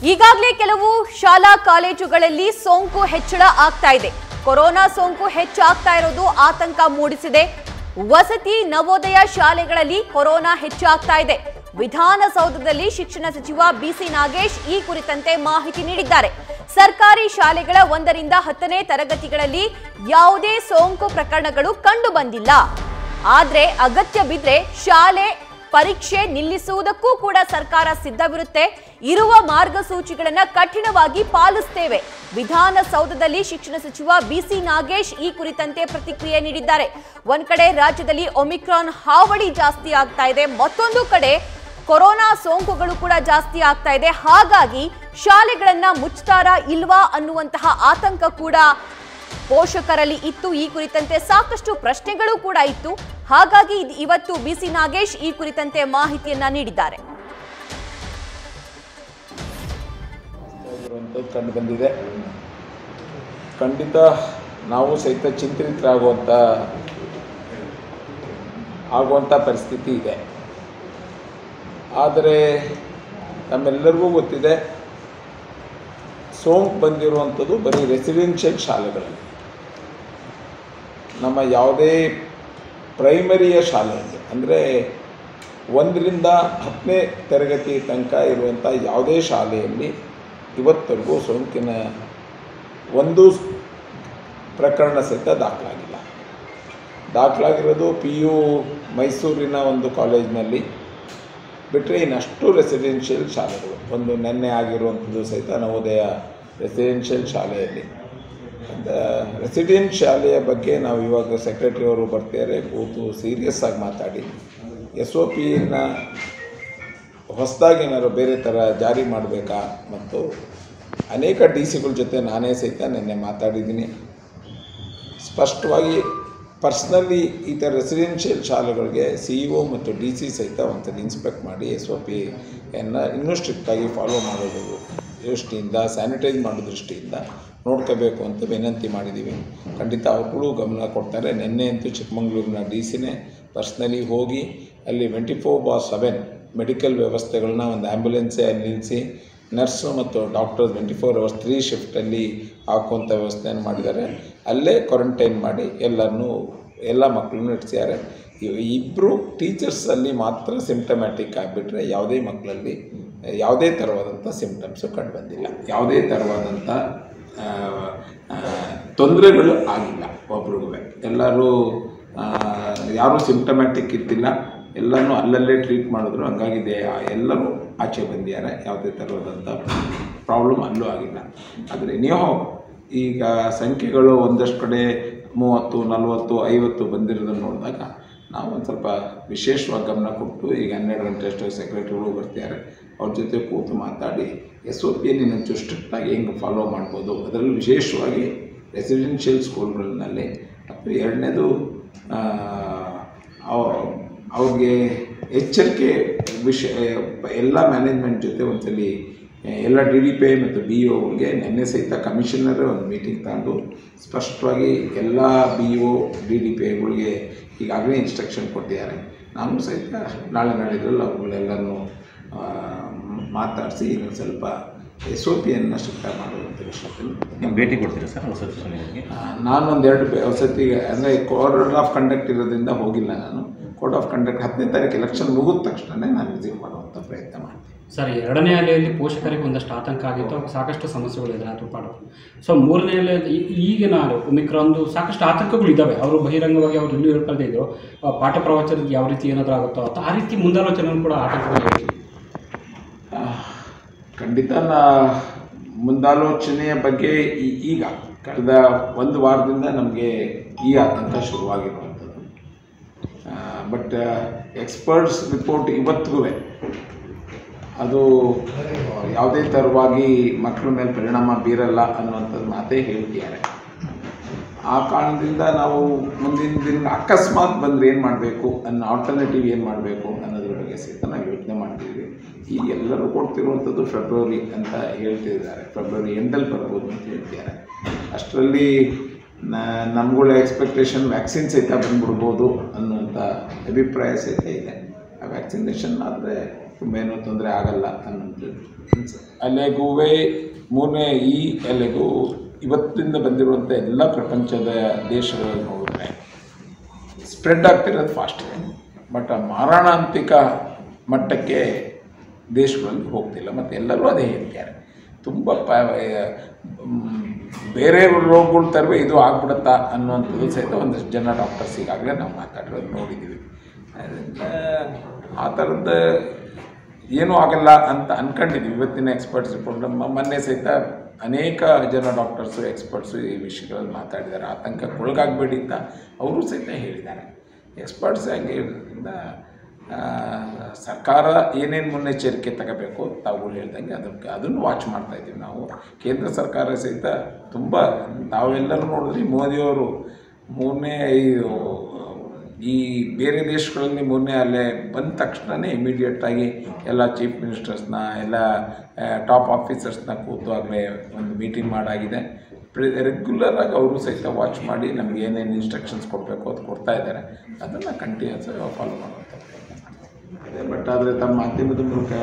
ಈಗಾಗಲೇ ಕೆಲವು ಶಾಲಾ ಕಾಲೇಜುಗಳಲ್ಲಿ ಸೋಂಕು ಹೆಚ್ಚಳ ಆಗ್ತಾ ಇದೆ ಕೊರೋನಾ ಸೋಂಕು ಹೆಚ್ಚಾಗ್ತಾ ಇರೋದು ಆತಂಕ ಮೂಡಿಸಿದೆ ವಸತಿ ನವೋದಯ ಶಾಲೆಗಳಲ್ಲಿ ಕೊರೋನಾ ಹೆಚ್ಚಾಗ್ತಾ ಇದೆ ವಿಧಾನಸೌಧದಲ್ಲಿ ಶಿಕ್ಷಣ ಸಚಿವ ಬಿಸಿ ನಾಗೇಶ್ ಈ ಕುರಿತಂತೆ ಮಾಹಿತಿ ನೀಡಿದ್ದಾರೆ ಸರ್ಕಾರಿ ಶಾಲೆಗಳ ಒಂದರಿಂದ ಹತ್ತನೇ ತರಗತಿಗಳಲ್ಲಿ ಯಾವುದೇ ಸೋಂಕು ಪ್ರಕರಣಗಳು ಕಂಡು ಬಂದಿಲ್ಲ ಆದ್ರೆ ಅಗತ್ಯ ಬಿದ್ರೆ ಶಾಲೆ ಪರೀಕ್ಷೆ ನಿಲ್ಲಿಸುವುದಕ್ಕೂ ಕೂಡ ಸರ್ಕಾರ ಸಿದ್ಧವಿರುತ್ತೆ ಇರುವ ಮಾರ್ಗಸೂಚಿಗಳನ್ನ ಕಠಿಣವಾಗಿ ಪಾಲಿಸ್ತೇವೆ ವಿಧಾನಸೌಧದಲ್ಲಿ ಶಿಕ್ಷಣ ಸಚಿವ ಬಿಸಿ ನಾಗೇಶ್ ಈ ಕುರಿತಂತೆ ಪ್ರತಿಕ್ರಿಯೆ ನೀಡಿದ್ದಾರೆ ಒಂದ್ ಕಡೆ ರಾಜ್ಯದಲ್ಲಿ ಒಮಿಕ್ರಾನ್ ಹಾವಳಿ ಜಾಸ್ತಿ ಆಗ್ತಾ ಇದೆ ಮತ್ತೊಂದು ಕಡೆ ಕೊರೋನಾ ಸೋಂಕುಗಳು ಕೂಡ ಜಾಸ್ತಿ ಆಗ್ತಾ ಇದೆ ಹಾಗಾಗಿ ಶಾಲೆಗಳನ್ನ ಮುಚ್ತಾರಾ ಇಲ್ವಾ ಅನ್ನುವಂತಹ ಆತಂಕ ಕೂಡ ಪೋಷಕರಲ್ಲಿ ಇತ್ತು ಈ ಕುರಿತಂತೆ ಸಾಕಷ್ಟು ಪ್ರಶ್ನೆಗಳು ಕೂಡ ಇತ್ತು ಹಾಗಾಗಿ ಇದ್- ಇವತ್ತು ಬಿಸಿ ನಾಗೇಶ್ ಈ ಕುರಿತಂತೆ ಮಾಹಿತಿಯನ್ನ ನೀಡಿದ್ದಾರೆ ಇರುವಂಥದ್ದು ಕಂಡು ಬಂದಿದೆ ಖಂಡಿತ ನಾವು ಸಹಿತ ಚಿಂತಿತರಾಗುವಂಥ ಆಗುವಂಥ ಪರಿಸ್ಥಿತಿ ಇದೆ ಆದರೆ ನಮ್ಮೆಲ್ಲರಿಗೂ ಗೊತ್ತಿದೆ ಸೋಂಕು ಬಂದಿರುವಂಥದ್ದು ಬರೀ ರೆಸಿಡೆನ್ಷಿಯಲ್ ಶಾಲೆಗಳಲ್ಲಿ ನಮ್ಮ ಯಾವುದೇ ಪ್ರೈಮರಿಯ ಶಾಲೆಯಲ್ಲಿ ಅಂದರೆ ಒಂದರಿಂದ ಹತ್ತನೇ ತರಗತಿ ತನಕ ಇರುವಂಥ ಯಾವುದೇ ಶಾಲೆಯಲ್ಲಿ ಇವತ್ತರೆಗೂ ಸೋಂಕಿನ ಒಂದು ಪ್ರಕರಣ ಸಹಿತ ದಾಖಲಾಗಿಲ್ಲ ದಾಖಲಾಗಿರೋದು ಪಿ ಯು ಮೈಸೂರಿನ ಒಂದು ಕಾಲೇಜಿನಲ್ಲಿ ಬಿಟ್ಟರೆ ಇನ್ನಷ್ಟು ರೆಸಿಡೆನ್ಷಿಯಲ್ ಶಾಲೆಗಳು ಒಂದು ನೆನ್ನೆ ಆಗಿರುವಂಥದ್ದು ಸಹಿತ ನವೋದಯ ರೆಸಿಡೆನ್ಷಿಯಲ್ ಶಾಲೆಯಲ್ಲಿ ರೆಸಿಡೆನ್ಸ್ ಶಾಲೆಯ ಬಗ್ಗೆ ನಾವು ಇವಾಗ ಸೆಕ್ರೆಟರಿ ಅವರು ಬರ್ತಾರೆ ಕೂತು ಸೀರಿಯಸ್ ಆಗಿ ಮಾತಾಡಿ ಎಸ್ ಒ ಪಿನ ಹೊಸದಾಗಿ ಏನಾದ್ರು ಬೇರೆ ಥರ ಜಾರಿ ಮಾಡಬೇಕಾ ಮತ್ತು ಅನೇಕ ಡಿ ಸಿಗಳ ಜೊತೆ ನಾನೇ ಸಹಿತ ನಿನ್ನೆ ಮಾತಾಡಿದ್ದೀನಿ ಸ್ಪಷ್ಟವಾಗಿ ಪರ್ಸ್ನಲಿ ಈ ಥರ ರೆಸಿಡೆನ್ಷಿಯಲ್ ಶಾಲೆಗಳಿಗೆ ಸಿ ಇ ಒ ಮತ್ತು ಡಿ ಸಿ ಸಹಿತ ಒಂದ್ಸಲ ಇನ್ಸ್ಪೆಕ್ಟ್ ಮಾಡಿ ಎಸ್ ಒ ಪಿಯನ್ನು ಇನ್ನೂ ಸ್ಟ್ರಿಕ್ಟಾಗಿ ಫಾಲೋ ಮಾಡೋದು ದೃಷ್ಟಿಯಿಂದ ಸ್ಯಾನಿಟೈಸ್ ಮಾಡೋ ದೃಷ್ಟಿಯಿಂದ ನೋಡ್ಕೋಬೇಕು ಅಂತ ವಿನಂತಿ ಮಾಡಿದ್ದೀವಿ ಖಂಡಿತ ಅವ್ರುಗಳು ಗಮನ ಕೊಡ್ತಾರೆ ನಿನ್ನೆ ಅಂತೂ ಚಿಕ್ಕಮಂಗ್ಳೂರಿನ ಡಿ ಸಿನೇ ಪರ್ಸ್ನಲಿ ಹೋಗಿ ಅಲ್ಲಿ twenty four by seven medical ವ್ಯವಸ್ಥೆಗಳನ್ನ ಒಂದು ಆ್ಯಂಬುಲೆನ್ಸೇ ಅಲ್ಲಿ ನಿಲ್ಲಿಸಿ ನರ್ಸು ಮತ್ತು doctor twenty four hours three ಶಿಫ್ಟಲ್ಲಿ ಹಾಕುವಂಥ ವ್ಯವಸ್ಥೆಯನ್ನು ಮಾಡಿದ್ದಾರೆ ಅಲ್ಲೇ ಕ್ವಾರಂಟೈನ್ ಮಾಡಿ ಎಲ್ಲರನ್ನೂ ಎಲ್ಲ ಮಕ್ಕಳನ್ನು ಇಡ್ಸಿದ್ದಾರೆ ಇಬ್ಬರು ಟೀಚರ್ಸಲ್ಲಿ ಮಾತ್ರ ಸಿಂಪ್ಟಮ್ಯಾಟಿಕ್ ಆಗಿಬಿಟ್ರೆ ಯಾವುದೇ ಮಕ್ಕಳಲ್ಲಿ ಯಾವುದೇ ಥರವಾದಂಥ ಸಿಂಪ್ಟಮ್ಸು ಕಂಡುಬಂದಿಲ್ಲ ಯಾವುದೇ ಥರವಾದಂಥ ಆ, ಆ, ತೊಂದರೆಗಳು ಆಗಿಲ್ಲ ಒಬ್ರಿಗೂ ಎಲ್ಲರೂ ಆ, ಯಾರೂ ಸಿಂಪ್ಟಮ್ಯಾಟಿಕ್ ಇದ್ದಿಲ್ಲ ಎಲ್ಲನೂ ಅಲ್ಲಲ್ಲೇ ಟ್ರೀಟ್ ಮಾಡಿದ್ರು ಹಂಗಾಗಿದೆ ಆ ಎಲ್ಲರೂ ಆಚೆ ಬಂದಿದ್ದಾರೆ ಯಾವುದೇ ಥರವಾದಂಥ ಪ್ರಾಬ್ಲಮ್ ಅಲ್ಲೂ ಆಗಿಲ್ಲ ಆದರೆ ನೀವು ಈಗ ಸಂಖ್ಯೆಗಳು ಒಂದಷ್ಟು ಕಡೆ ಮೂವತ್ತು ನಲವತ್ತು ಐವತ್ತು ಬಂದಿರೋದನ್ನು ನೋಡಿದಾಗ ನಾವು ಒಂದು ಸ್ವಲ್ಪ ವಿಶೇಷವಾಗಿ ಗಮನ ಕೊಟ್ಟು ಈಗ ಹನ್ನೆರಡು ಗಂಟೆ ಅಷ್ಟು ಸೆಕ್ರೆಟರಿಗಳು ಬರ್ತಿದ್ದಾರೆ ಅವ್ರ ಜೊತೆ ಕೂತು ಮಾತಾಡಿ ಎಸ್ ಒ ಪಿಯಲ್ಲಿ ಇನ್ನೊಂಚೂರು ಸ್ಟ್ರಿಕ್ಟಾಗಿ ಹೆಂಗೆ ಫಾಲೋ ಮಾಡ್ಬೋದು ಅದರಲ್ಲೂ ವಿಶೇಷವಾಗಿ ರೆಸಿಡೆನ್ಷಿಯಲ್ ಸ್ಕೂಲ್ಗಳಲ್ಲಿ ಮತ್ತು ಎರಡನೇದು ಅವ್ರಿಗೆ ಎಚ್ಚರಿಕೆ ವಿಷಯ ಎಲ್ಲ ಮ್ಯಾನೇಜ್ಮೆಂಟ್ ಜೊತೆ ಒಂದ್ಸಲಿ ಎಲ್ಲ ಡಿ ಡಿ ಪಿ ಐ ಮತ್ತು ಬಿ ಒಗೆ ನಿನ್ನೆ ಸಹಿತ ಕಮಿಷನರ್ ಒಂದು ಮೀಟಿಂಗ್ ತಗೊಂಡು ಸ್ಪಷ್ಟವಾಗಿ ಎಲ್ಲ B O D D P ಐಗಳಿಗೆ ಈಗಾಗಲೇ ಇನ್ಸ್ಟ್ರಕ್ಷನ್ ಕೊಟ್ಟಿದ್ದಾರೆ ನಾನು ಸಹಿತ ನಾಳೆ ನಾಳಿದ್ರಲ್ಲಿ ಅವುಗಳೆಲ್ಲನೂ ಮಾತಾಡಿಸಿ ಇನ್ನೊಂದು ಸ್ವಲ್ಪ ಎಸ್ ಒ ಪಿಯನ್ನು ಸ್ಟ್ರಿಕ್ಟಾಗಿ ಮಾಡುವಂಥ ವಿಷಯದಲ್ಲಿ ನೀವು ಭೇಟಿ ಕೊಡ್ತೀರಾ ಸರ್ ವಸತಿ ಶಾಲೆಗಳಿಗೆ ನಾನೊಂದು ಎರಡು ವಸತಿಗೆ ಅಂದರೆ ಕೋಡ್ ಆಫ್ ಕಂಡಕ್ಟ್ ಇರೋದ್ರಿಂದ ಹೋಗಿಲ್ಲ ನಾನು ಕೋಡ್ ಆಫ್ ಕಂಡಕ್ಟ್ ಹತ್ತನೇ ತಾರೀಕು ಎಲೆಕ್ಷನ್ ಮುಗಿದ ತಕ್ಷಣ ನಾನು ವಿಸಿಟ್ ಮಾಡುವಂಥ ಪ್ರಯತ್ನ ಮಾಡ್ತೀನಿ ಸರ್ ಎರಡನೇ ಅಲೆಯಲ್ಲಿ ಪೋಷಕರಿಗೆ ಒಂದಷ್ಟು ಆತಂಕ ಆಗಿತ್ತು ಸಾಕಷ್ಟು ಸಮಸ್ಯೆಗಳು ಎದುರಾತು ಪಾಡು ಸೊ ಮೂರನೇ ಅಲೆಯಲ್ಲಿ ಈ- ಈಗಿನ ಒಮಿಕ್ರಾನ್ದು ಸಾಕಷ್ಟು ಆತಂಕಗಳು ಇದ್ದಾವೆ ಅವರು ಬಹಿರಂಗವಾಗಿ ಅವರು ಇಲ್ಲೂ ಹೇಳ್ಕೊಳ್ತಾ ಇದ್ರು ಆ, ಪಾಠ ಪ್ರವಚನದ ಯಾವ ರೀತಿ ಏನಾದರೂ ಆಗುತ್ತೋ ಅಥವಾ ಆ ರೀತಿ ಮುಂದಾಲೋಚನೆ ಕೂಡ ಆತಂಕಗಳು ಇದೆ. ಆ, ಖಂಡಿತ ನಾ ಮುಂದಾಲೋಚನೆಯ ಬಗ್ಗೆ ಈ- ಈಗ ಕಳೆದ ಒಂದು ವಾರದಿಂದ ನಮಗೆ ಈ ಆತಂಕ ಶುರುವಾಗಿರುವಂಥದ್ದು ಬಟ್ ಎಕ್ಸ್ಪರ್ಟ್ಸ್ ರಿಪೋರ್ಟ್ ಇವತ್ತಿಗೂ ಅದು ಯಾವುದೇ ಥರವಾಗಿ ಮಕ್ಕಳ ಮೇಲೆ ಪರಿಣಾಮ ಬೀರಲ್ಲ ಅನ್ನುವಂಥದ್ದು ಮಾತೇ ಹೇಳ್ತಿದ್ದಾರೆ ಆ ಕಾರಣದಿಂದ ನಾವು ಮುಂದಿನ ದಿನ ಅಕಸ್ಮಾತ್ ಬಂದರೆ ಏನು ಮಾಡಬೇಕು ಅನ್ನೋ ಆಲ್ಟರ್ನೇಟಿವ್ ಏನು ಮಾಡಬೇಕು ಅನ್ನೋದ್ರ ಬಗ್ಗೆ ಸಹಿತ ನಾವು ಯೋಚನೆ ಮಾಡ್ತಿದ್ವಿ ಈಗ ಎಲ್ಲರೂ ಕೊಡ್ತಿರುವಂಥದ್ದು ಫೆಬ್ರವರಿ ಅಂತ ಹೇಳ್ತಿದ್ದಾರೆ ಫೆಬ್ರವರಿ ಎಂಡಲ್ಲಿ ಬರ್ಬೋದು ಅಂತ ಹೇಳ್ತಿದ್ದಾರೆ ಅಷ್ಟರಲ್ಲಿ ನಮ್ಗಳ ಎಕ್ಸ್ಪೆಕ್ಟೇಷನ್ ವ್ಯಾಕ್ಸಿನ್ ಸಹಿತ ಬಂದ್ಬಿಡ್ಬೋದು ಅನ್ನುವಂಥ ಅಭಿಪ್ರಾಯ ಸಹಿತ ಇದೆ ಆ ವ್ಯಾಕ್ಸಿನೇಷನ್ ಆದರೆ ತುಂಬ ಏನೂ ತೊಂದರೆ ಆಗಲ್ಲ ಅನ್ನೋದು ಅಲೆಗೂವೇ ಮೂರನೇ ಈ ಎಲೆಗೂ ಇವತ್ತಿಂದ ಬಂದಿರುವಂಥ ಎಲ್ಲ ಪ್ರಪಂಚದ ದೇಶಗಳಲ್ಲಿ ನೋಡಿದ್ರೆ ಸ್ಪ್ರೆಡ್ ಆಗ್ತಿರೋದು ಫಾಸ್ಟ್ ಬಟ್ ಆ ಮಾರಣಾಂತಿಕ ಮಟ್ಟಕ್ಕೆ ದೇಶಗಳಲ್ಲಿ ಹೋಗ್ತಿಲ್ಲ ಮತ್ತು ಎಲ್ಲರೂ ಅದೇ ಹೇಳ್ತಾರೆ ತುಂಬ ಪ ಮ್, ಬೇರೆ ರೋಗಗಳ ಥರವೇ ಇದು ಆಗ್ಬಿಡುತ್ತಾ ಅನ್ನುವಂಥದ್ದು ಸಹಿತ ಒಂದಷ್ಟು ಜನ ಡಾಕ್ಟರ್ಸ್ ಈಗಾಗಲೇ ನಾವು ಮಾತಾಡಿರೋದು ನೋಡಿದ್ದೀವಿ ಅದರಿಂದ ಆ ಥರದ ಏನೂ ಆಗಲ್ಲ ಅಂತ ಅನ್ಕೊಂಡಿದ್ದೀವಿ ಇವತ್ತಿನ ಎಕ್ಸ್ಪರ್ಟ್ಸ್ ರಿಪೋರ್ಟ್ ಮೊನ್ನೆ ಸಹಿತ ಅನೇಕ ಜನ ಡಾಕ್ಟರ್ಸು ಎಕ್ಸ್ಪರ್ಟ್ಸು ಈ ವಿಷಯಗಳಲ್ಲಿ ಮಾತಾಡಿದ್ದಾರೆ ಆತಂಕಕ್ಕೆ ಒಳಗಾಗಬೇಡಿ ಅಂತ ಅವರು ಸಹಿತ ಹೇಳಿದ್ದಾರೆ ಎಕ್ಸ್ಪರ್ಟ್ಸ್ ಹಂಗೆ ಇರೋದ್ರಿಂದ ಆ, ಸರ್ಕಾರ ಏನೇನು ಮುನ್ನೆಚ್ಚರಿಕೆ ತಗೋಬೇಕು ತಾವು ಹೇಳ್ದಂಗೆ ಅದಕ್ಕೆ ಅದನ್ನು ವಾಚ್ ಮಾಡ್ತಾ ಇದ್ದೀವಿ ನಾವು ಕೇಂದ್ರ ಸರ್ಕಾರ ಸಹಿತ ತುಂಬ ತಾವೆಲ್ಲರೂ ನೋಡಿದ್ರಿ ಮೋದಿಯವರು ಮೂರನೇ ಇದು ಈ ಬೇರೆ ದೇಶಗಳಲ್ಲಿ ಮೂರನೇ ಅಲೆ ಬಂದ ತಕ್ಷಣವೇ ಇಮಿಡಿಯೇಟಾಗಿ ಎಲ್ಲ ಚೀಫ್ ಮಿನಿಸ್ಟರ್ಸ್ನ ಎಲ್ಲ ಟಾಪ್ ಆಫೀಸರ್ಸ್ನ ಕೂತು ಆಗಲೇ ಒಂದು ಮೀಟಿಂಗ್ ಮಾಡಾಗಿದೆ ರೆಗ್ಯುಲರ್ ಆಗಿ ಅವರು ಸಹಿತ ವಾಚ್ ಮಾಡಿ ನಮ್ಗೆ ಏನೇನು ಇನ್ಸ್ಟ್ರಕ್ಷನ್ಸ್ ಕೊಡಬೇಕು ಅದು ಕೊಡ್ತಾ ಇದ್ದಾರೆ ಅದನ್ನು ಕಂಟಿನ್ಯೂಸ್ ಫಾಲೋ ಮಾಡುವಂಥ ಪ್ರಯತ್ನ ಮಾಡ್ತಾರೆ ಬಟ್ ಆದರೆ ತಮ್ಮ ಮಾಧ್ಯಮದ ಮೂಲಕ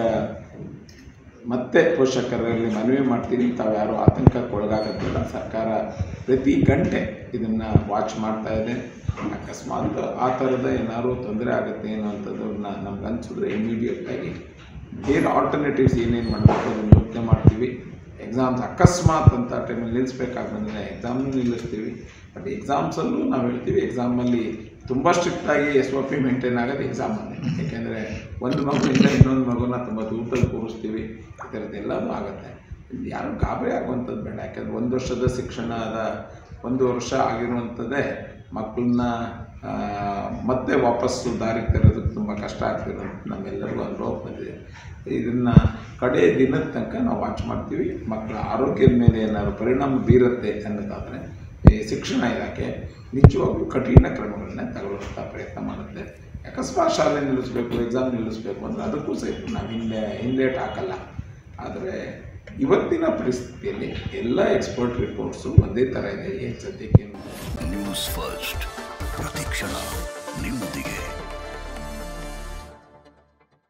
ಮತ್ತೆ ಪೋಷಕರಲ್ಲಿ ಮನವಿ ಮಾಡ್ತೀನಿ ತಾವು ಯಾರು ಆತಂಕಕ್ಕೆ ಒಳಗಾಗೋದಿಲ್ಲ ಸರ್ಕಾರ ಪ್ರತಿ ಗಂಟೆ ಇದನ್ನು ವಾಚ್ ಮಾಡ್ತಾ ಇದೆ ಅಕಸ್ಮಾತ್ ಆ ಥರದ ಏನಾದ್ರು ತೊಂದರೆ ಆಗುತ್ತೆ ಅನ್ನೋಂಥದ್ದನ್ನ ನಮ್ಗೆ ಅನ್ಸಿದ್ರೆ ಇಮಿಡಿಯೇಟಾಗಿ ಬೇರೆ ಆಲ್ಟರ್ನೇಟಿವ್ಸ್ ಏನೇನು ಮಾಡಬೇಕು ಅದನ್ನು ಯೋಚನೆ ಮಾಡ್ತೀವಿ ಎಕ್ಸಾಮ್ಸ್ ಅಕಸ್ಮಾತ್ ಅಂತ ಟೈಮಲ್ಲಿ ನಿಲ್ಲಿಸ್ಬೇಕಾಗಿ ಬಂದರೆ ಎಕ್ಸಾಮ್ನೂ ನಿಲ್ಲಿಸ್ತೀವಿ ಬಟ್ ಎಕ್ಸಾಮ್ಸಲ್ಲೂ ನಾವು ಹೇಳ್ತೀವಿ ಎಕ್ಸಾಮಲ್ಲಿ ತುಂಬ ಸ್ಟ್ರಿಕ್ಟಾಗಿ ಎಸ್ ಒ ಪಿ ಮೇಂಟೈನ್ ಆಗೋದು ಎಕ್ಸಾಮಲ್ಲಿ ಯಾಕೆಂದರೆ ಒಂದು ಮಗುವಿಂದ ಇನ್ನೊಂದು ಮಗುನ ತುಂಬ ದೂರದಲ್ಲಿ ಕೂರಿಸ್ತೀವಿ ಈ ಥರದ್ದೆಲ್ಲವೂ ಆಗುತ್ತೆ ಇದು ಯಾರು ಗಾಬರಿ ಆಗುವಂಥದ್ದು ಬೇಡ ಯಾಕೆಂದರೆ ಒಂದು ವರ್ಷದ ಶಿಕ್ಷಣದ ಒಂದು ವರ್ಷ ಆಗಿರುವಂಥದ್ದೇ ಮಕ್ಕಳನ್ನ ಆ, ಮತ್ತೆ ವಾಪಸ್ಸು ದಾರಿಗೆ ತರೋದಕ್ಕೆ ತುಂಬ ಕಷ್ಟ ಆಗ್ತಿರೋದು ನಮ್ಮೆಲ್ಲರಿಗೂ ಅನುಭವ ಬಂದಿದೆ ಇದನ್ನು ಕಡೆ ದಿನದ ತನಕ ನಾವು ವಾಚ್ ಮಾಡ್ತೀವಿ ಮಕ್ಕಳ ಆರೋಗ್ಯದ ಮೇಲೆ ಏನಾದ್ರು ಪರಿಣಾಮ ಬೀರುತ್ತೆ ಅನ್ನೋದಾದರೆ ಈ ಶಿಕ್ಷಣ ಇಲಾಖೆ ನಿಜವಾಗ್ಲೂ ಕಠಿಣ ಕ್ರಮಗಳನ್ನ ತಗೊಳ್ಳುವಂಥ ಪ್ರಯತ್ನ ಮಾಡುತ್ತೆ ಅಕಸ್ಮಾತ್ ಶಾಲೆ ನಿಲ್ಲಿಸಬೇಕು ಎಕ್ಸಾಮ್ ನಿಲ್ಲಿಸಬೇಕು ಅಂದರೆ ಅದಕ್ಕೂ ಸಹಿತ ನಾವು ಹಿಂದೆ ಹಿಂದೇಟ್ ಹಾಕಲ್ಲ ಆದರೆ ಇವತ್ತಿನ ಪರಿಸ್ಥಿತಿಯಲ್ಲಿ ಎಲ್ಲ ಎಕ್ಸ್ಪರ್ಟ್ ರಿಪೋರ್ಟ್ಸು ಒಂದೇ ಥರ ಇದೆ ಏನು ಸದ್ಯಕ್ಕೆ ನ್ಯೂಸ್ ಫಸ್ಟ್ ಪ್ರತಿಕ್ಷಣ ನಿಮ್ಮೊಂದಿಗೆ